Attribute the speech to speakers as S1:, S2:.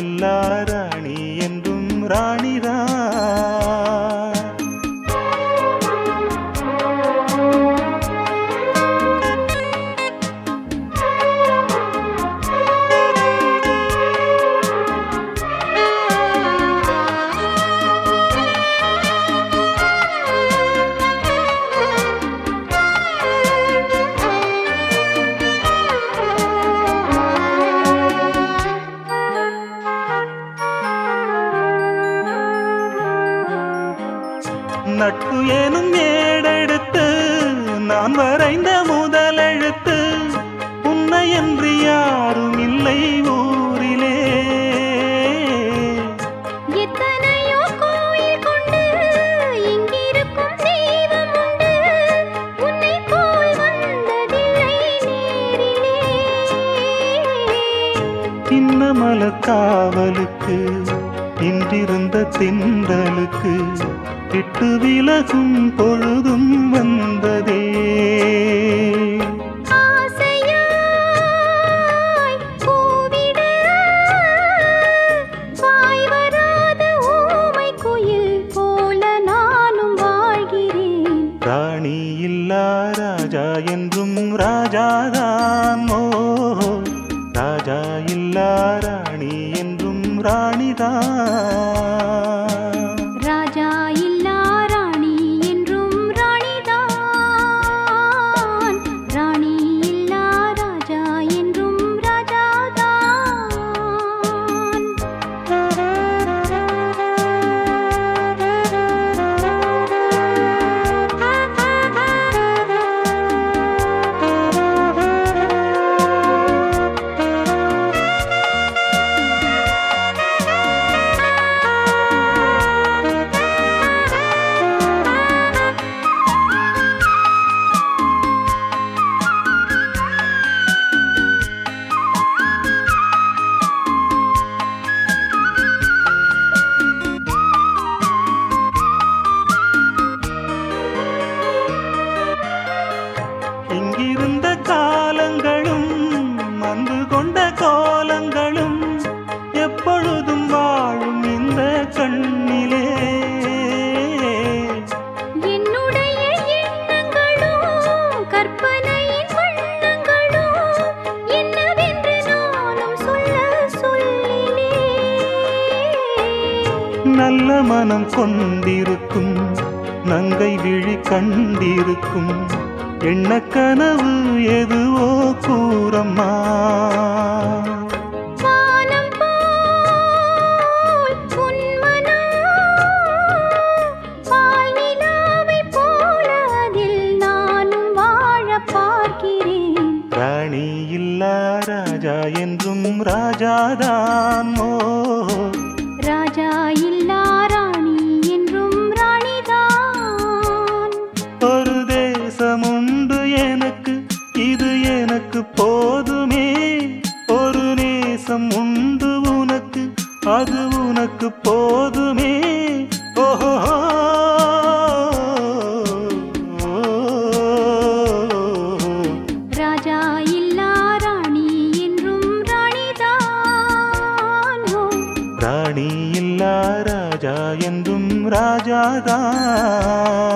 S1: இல்லா ராணி என்றும் ராணிதான் நட்பு எனும் ஏடெடுத்து நான் வரைந்த முதலெழுத்து உன்னை என்று யாரும் இல்லை ஊரிலே
S2: எத்தனையோ கோயில் கொண்டு இங்கிருக்கும் தெய்வம் உண்டு உன்னை போல் வந்ததில்லை நேரிலே
S1: இன்னமல காவலுக்கு இன்றிருந்த திண்டலுக்கு விட்டு விலகும் பொழுதும் வந்ததே
S2: ஆசையாய் கூவிட வாய் வராத ஊமை குயில் போல நானும் வாழ்கிறேன்
S1: ராணி இல்லா ராஜா என்றும் ராஜாதான் ஓ ராஜா இல்லா ராணி என்றும் ராணிதான்
S2: ராஜா இல்லா ராணி என்றும் ராணிதான் ராணி இல்லா ராஜா என்றும் ராஜாதான்
S1: இங்கிருந்த காலங்களும் அன்பு கொண்ட கோலங்களும் எப்பொழுதும் வாழும் இந்த கண்ணிலே
S2: என்னுடைய எண்ணங்களும் கற்பனையின் வண்ணங்களும் என்னவென்று நானும் சொல்ல சொல்லிலே
S1: நல்ல மனம் கொண்டிருக்கும் நங்கை விழி கண்டிருக்கும் எண்ண கனவு எதுவோ கூறம்மா
S2: வானம் போல் உன் மனம் பால் நிலாவைப் போல அதில் நானும் வாழப் பார்க்கிறேன்
S1: ராணி இல்லா ராஜா என்றும் ராஜாதான் ஓ
S2: ராஜா இல்லா ராணி என்றும் ராணிதான்
S1: ஒரு தேசம் உண்டு எனக்கு இது எனக்கு போதுமே ஒரு நேசம் உண்டு உனக்கு அது உனக்கு போதுமே ஓஹோ
S2: ராஜா இல்லா ராணி என்றும் ராணிதான் ஓ
S1: ராணி இல்லா ராஜா என்றும் ராஜாதான்